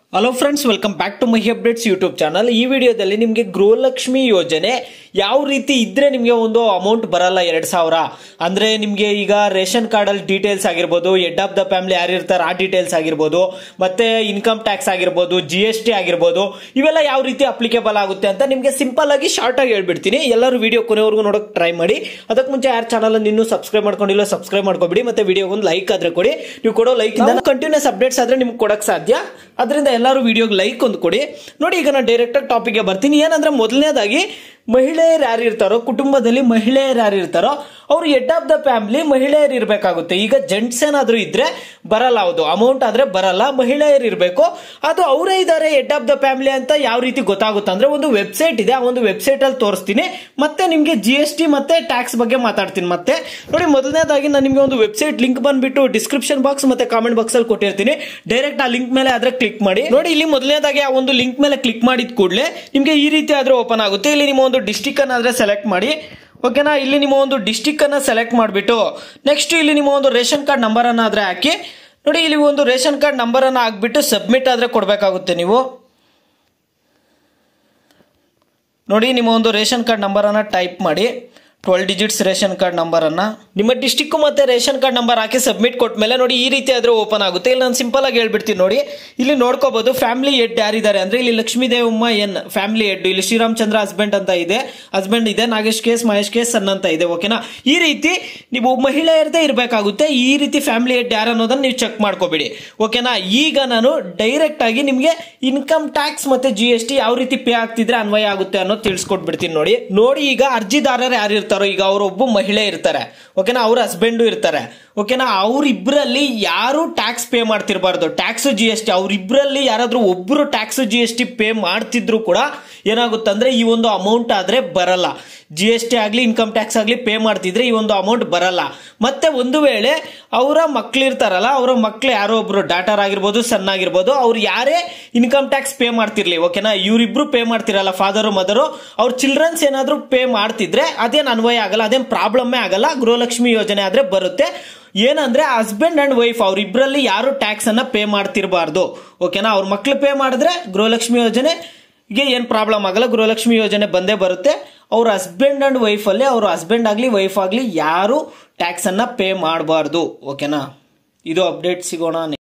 hello friends welcome back to my updates YouTube channel ಈ ವಿಡಿಯೋದಲ್ಲಿ ನಿಮಗೆ ಗೃಹಲಕ್ಷ್ಮಿ ಯೋಜನೆ ಯಾವ ರೀತಿ ಇದ್ರೆ ನಿಮಗೆ ಒಂದು ಅಮೌಂಟ್ ಬರಲ್ಲ ಎರಡ್ ಸಾವಿರ ಅಂದ್ರೆ ನಿಮಗೆ ಈಗ ರೇಷನ್ ಕಾರ್ಡ್ ಅಲ್ಲಿ ಡೀಟೇಲ್ಸ್ ಆಗಿರ್ಬೋದು ಹೆಡ್ ಆಫ್ ದ ಫ್ಯಾಮಿಲಿ ಯಾರು ಇರ್ತಾರೆ ಆ ಡೀಟೇಲ್ಸ್ ಆಗಿರ್ಬೋದು ಮತ್ತೆ ಇನ್ಕಮ್ ಟ್ಯಾಕ್ಸ್ ಆಗಿರ್ಬೋದು ಜಿ ಎಸ್ ಟಿ ಆಗಿರ್ಬೋದು ಇವೆಲ್ಲ ಯಾವ ರೀತಿ ಅಪ್ಲಿಕೇಬಲ್ ಆಗುತ್ತೆ ಅಂತ ನಿಮಗೆ ಸಿಂಪಲ್ ಆಗಿ ಶಾರ್ಟ್ ಆಗಿ ಹೇಳ್ಬಿಡ್ತೀನಿ ಎಲ್ಲರೂ ವಿಡಿಯೋ ಕೊನೆವರೆಗೂ ನೋಡೋಕೆ ಟ್ರೈ ಮಾಡಿ ಅದಕ್ಕೆ ಮುಂಚೆ ಯಾರು ಚಾನಲ್ ಇನ್ನೂ ಸಬ್ಸ್ಕ್ರೈಬ್ ಮಾಡ್ಕೊಂಡಿಲ್ಲ ಸಬ್ಸ್ಕ್ರೈಬ್ ಮಾಡ್ಕೊಬಿಡಿ ಮತ್ತೆ ವಿಡಿಯೋ ಒಂದು ಲೈಕ್ ಆದ್ರೆ ಕೊಡಿ ನೀವು ಕೊಡೋ ಲೈಕ್ ಇಂದ ಕಂಟಿನ್ಯೂಸ್ ಅಪ್ಡೇಟ್ಸ್ ಆದ್ರೆ ನಿಮ್ಗೆ ಕೊಡಕ್ ಸಾಧ್ಯ ಅದರಿಂದ ಎಲ್ಲರೂ ವಿಡಿಯೋಗೆ ಲೈಕ್ ಒಂದು ಕೊಡಿ ನೋಡಿ ಈಗ ನಾನು ಡೈರೆಕ್ಟ್ ಆಗಿ ಟಾಪಿಕ್ಗೆ ಬರ್ತೀನಿ ಏನಂದ್ರೆ ಮೊದಲನೇದಾಗಿ ಮಹಿಳೆಯರು ಯಾರು ಇರ್ತಾರೋ ಕುಟುಂಬದಲ್ಲಿ ಮಹಿಳೆಯರು ಯಾರು ಇರ್ತಾರೋ ಅವ್ರು ಹೆಡ್ ಆಫ್ ದ ಫ್ಯಾಮಿಲಿ ಮಹಿಳೆಯರು ಇರಬೇಕಾಗುತ್ತೆ ಈಗ ಜೆಂಟ್ಸ್ ಏನಾದ್ರು ಇದ್ರೆ ಬರಲ್ಲ ಹೌದು ಅಮೌಂಟ್ ಆದ್ರೆ ಬರಲ್ಲ ಮಹಿಳೆಯರು ಇರಬೇಕು ಅದು ಅವರೇ ಇದ್ದಾರೆ ಹೆಡ್ ಆಫ್ ದ ಫ್ಯಾಮಿಲಿ ಅಂತ ಯಾವ ರೀತಿ ಗೊತ್ತಾಗುತ್ತೆ ಅಂದ್ರೆ ಒಂದು ವೆಬ್ಸೈಟ್ ಇದೆ ಆ ಒಂದು ವೆಬ್ಸೈಟ್ ಅಲ್ಲಿ ತೋರಿಸ್ತೀನಿ ಮತ್ತೆ ನಿಮ್ಗೆ ಜಿ ಎಸ್ ಟಿ ಮತ್ತೆ ಟ್ಯಾಕ್ಸ್ ಬಗ್ಗೆ ಮಾತಾಡ್ತೀನಿ ಮತ್ತೆ ನೋಡಿ ಮೊದಲನೇದಾಗಿ ನಾನು ನಿಮ್ಗೆ ಒಂದು ವೆಬ್ಸೈಟ್ ಲಿಂಕ್ ಬಂದ್ಬಿಟ್ಟು ಡಿಸ್ಕ್ರಿಪ್ಷನ್ ಬಾಕ್ಸ್ ಮತ್ತೆ ಕಾಮೆಂಟ್ ಬಾಕ್ಸ್ ಅಲ್ಲಿ ಕೊಟ್ಟಿರ್ತೀನಿ ಡೈರೆಕ್ಟ್ ಆ ಲಿಂಕ್ ಮೇಲೆ ಆದ್ರೆ ಕ್ಲಿಕ್ ಮಾಡಿ ನೋಡಿ ಇಲ್ಲಿ ಮೊದಲನೇದಾಗಿ ಆ ಒಂದು ಲಿಂಕ್ ಮೇಲೆ ಕ್ಲಿಕ್ ಮಾಡಿದ ಕೂಡಲೇ ನಿಮ್ಗೆ ಈ ರೀತಿ ಆದ್ರೆ ಓಪನ್ ಆಗುತ್ತೆ ಇಲ್ಲಿ ನಿಮ್ಮ ಒಂದು ಡಿಸ್ಟಿಕ್ ಅನ್ನಾದ್ರೆ ಸೆಲೆಕ್ಟ್ ಮಾಡಿ ಓಕೆನಾ ಇಲ್ಲಿ ನಿಮ್ಮ ಒಂದು ಡಿಸ್ಟಿಕ್ ಅನ್ನ ಸೆಲೆಕ್ಟ್ ಮಾಡಿಬಿಟ್ಟು ನೆಕ್ಸ್ಟ್ ಇಲ್ಲಿ ನಿಮ್ಮ ಒಂದು ರೇಷನ್ ಕಾರ್ಡ್ ನಂಬರ್ ಅನ್ನ ಆದ್ರೆ ಹಾಕಿ ನೋಡಿ ಇಲ್ಲಿ ಒಂದು ರೇಷನ್ ಕಾರ್ಡ್ ನಂಬರ್ ಅನ್ನ ಹಾಕ್ಬಿಟ್ಟು ಸಬ್ಮಿಟ್ ಆದ್ರೆ ಕೊಡಬೇಕಾಗುತ್ತೆ ನೀವು ನೋಡಿ ನಿಮ್ಮ ಒಂದು ರೇಷನ್ ಕಾರ್ಡ್ ನಂಬರ್ ಅನ್ನ ಟೈಪ್ ಮಾಡಿ twelve digits ration card number ಅನ್ನ ನಿಮ್ಮ ಡಿಸ್ಟಿಕ್ ಮತ್ತೆ ರೇಷನ್ ಕಾರ್ಡ್ ನಂಬರ್ ಹಾಕಿ ಸಬ್ಮಿಟ್ ಕೊಟ್ಮೇಲೆ ನೋಡಿ ಈ ರೀತಿ ಆದ್ರೆ ಓಪನ್ ಆಗುತ್ತೆ ಇಲ್ಲಿ ನಾನು ಸಿಂಪಲ್ ಆಗಿ ಹೇಳ್ಬಿಡ್ತೀನಿ ನೋಡಿ ಇಲ್ಲಿ ನೋಡ್ಕೋಬಹುದು ಫ್ಯಾಮಿಲಿ ಹೆಡ್ ಯಾರಿದ್ದಾರೆ ಅಂದ್ರೆ ಇಲ್ಲಿ Lakshmi Devamma N family head ಇಲ್ಲಿ ಶ್ರೀರಾಮಚಂದ್ರ ಹಸ್ಬೆಂಡ್ ಅಂತ ಇದೆ ಹಸ್ಬೆಂಡ್ ಇದೆ Nagesh K S Mahesh K S son ಅಂತ ಇದೆ ಓಕೆನಾ ಈ ರೀತಿ ನೀವು ಮಹಿಳೆಯರದೇ ಇರಬೇಕಾಗುತ್ತೆ ಈ ರೀತಿ ಫ್ಯಾಮಿಲಿ ಹೆಡ್ ಯಾರು ಅನ್ನೋದನ್ನ ನೀವು ಚೆಕ್ ಮಾಡ್ಕೋಬೇಡಿ ಓಕೆನಾ ಈಗ ನಾನು ಡೈರೆಕ್ಟ್ ಆಗಿ ನಿಮಗೆ ಇನ್ಕಮ್ ಟ್ಯಾಕ್ಸ್ ಮತ್ತೆ ಜಿ ಎಸ್ ಟಿ ಯಾವ ರೀತಿ ಪೇ ಆಗ್ತಿದ್ರೆ ಅನ್ವಯ ಆಗುತ್ತೆ ಅನ್ನೋದು ತಿಳಿಸ್ಕೊಟ್ಬಿಡ್ತೀನಿ ನೋಡಿ ನೋಡಿ ಈಗ ಅರ್ಜಿದಾರರು ಯಾರು ಇರ್ತಾರೋ ಈಗ ಅವರೊಬ್ಬ ಮಹಿಳೆ ಇರ್ತಾರೆ ಓಕೆನಾ ಅವ್ರ ಹಸ್ಬೆಂಡು ಇರ್ತಾರೆ ಓಕೆನಾ ಅವ್ರಿಬ್ರಲ್ಲಿ ಯಾರು ಟ್ಯಾಕ್ಸ್ ಪೇ ಮಾಡ್ತಿರ್ಬಾರ್ದು ಟ್ಯಾಕ್ಸ್ ಜಿ ಎಸ್ ಟಿ ಅವ್ರಿಬ್ರಲ್ಲಿ ಯಾರಾದ್ರೂ ಒಬ್ರು tax G S T pay ಮಾಡ್ತಿದ್ರು ಕೂಡ ಏನಾಗುತ್ತಂದ್ರೆ ಈ ಒಂದು ಅಮೌಂಟ್ ಆದ್ರೆ ಬರಲ್ಲ ಜಿ ಎಸ್ ಟಿ ಆಗಲಿ ಇನ್ಕಮ್ ಟ್ಯಾಕ್ಸ್ ಆಗಲಿ ಪೇ ಮಾಡ್ತಿದ್ರೆ ಈ ಒಂದು ಅಮೌಂಟ್ ಬರಲ್ಲ ಮತ್ತೆ ಒಂದು ವೇಳೆ ಅವರ ಮಕ್ಳು ಇರ್ತಾರಲ್ಲ ಅವರ ಮಕ್ಳು ಯಾರೋ ಒಬ್ರು ಡಾಟರ್ ಆಗಿರ್ಬೋದು ಸನ್ ಆಗಿರ್ಬೋದು ಅವ್ರು ಯಾರೇ ಇನ್ಕಮ್ ಟ್ಯಾಕ್ಸ್ ಪೇ ಮಾಡ್ತಿರ್ಲಿ ಓಕೆನಾ ಇವರಿಬ್ರು ಪೇ ಮಾಡ್ತಿರಲ್ಲ ಫಾದರು ಮದರು ಅವ್ರ ಚಿಲ್ಡ್ರನ್ಸ್ ಏನಾದ್ರು ಪೇ ಮಾಡ್ತಿದ್ರೆ ಅದೇನು ಅನ್ವಯ ಆಗಲ್ಲ ಅದೇನು ಪ್ರಾಬ್ಲಮ್ಮೇ ಆಗಲ್ಲ ಗೃಹಲಕ್ಷ್ಮಿ ಯೋಜನೆ ಆದ್ರೆ ಬರುತ್ತೆ ಏನಂದ್ರೆ ಹಸ್ಬೆಂಡ್ ಅಂಡ್ ವೈಫ್ ಅವ್ರಿಬ್ರಲ್ಲಿ ಯಾರು ಟ್ಯಾಕ್ಸ್ ಅನ್ನ ಪೇ ಮಾಡ್ತಿರಬಾರ್ದು ಓಕೆನಾ ಅವ್ರ ಮಕ್ಳು ಪೇ ಮಾಡಿದ್ರೆ ಗೃಹಲಕ್ಷ್ಮಿ ಯೋಜನೆ ಗೆ ಏನು ಪ್ರಾಬ್ಲಮ್ ಆಗಲ್ಲ ಗೃಹಲಕ್ಷ್ಮಿ ಯೋಜನೆ ಬಂದೇ ಬರುತ್ತೆ ಅವ್ರ ಹಸ್ಬೆಂಡ್ ಅಂಡ್ ವೈಫ್ ಅಲ್ಲಿ ಅವ್ರ ಹಸ್ಬೆಂಡ್ ಆಗಲಿ ವೈಫ್ ಆಗಲಿ ಯಾರು ಟ್ಯಾಕ್ಸ್ ಅನ್ನ ಪೇ ಮಾಡಬಾರ್ದು ಓಕೆನಾ ಇದು ಅಪ್ಡೇಟ್ ಸಿಗೋಣ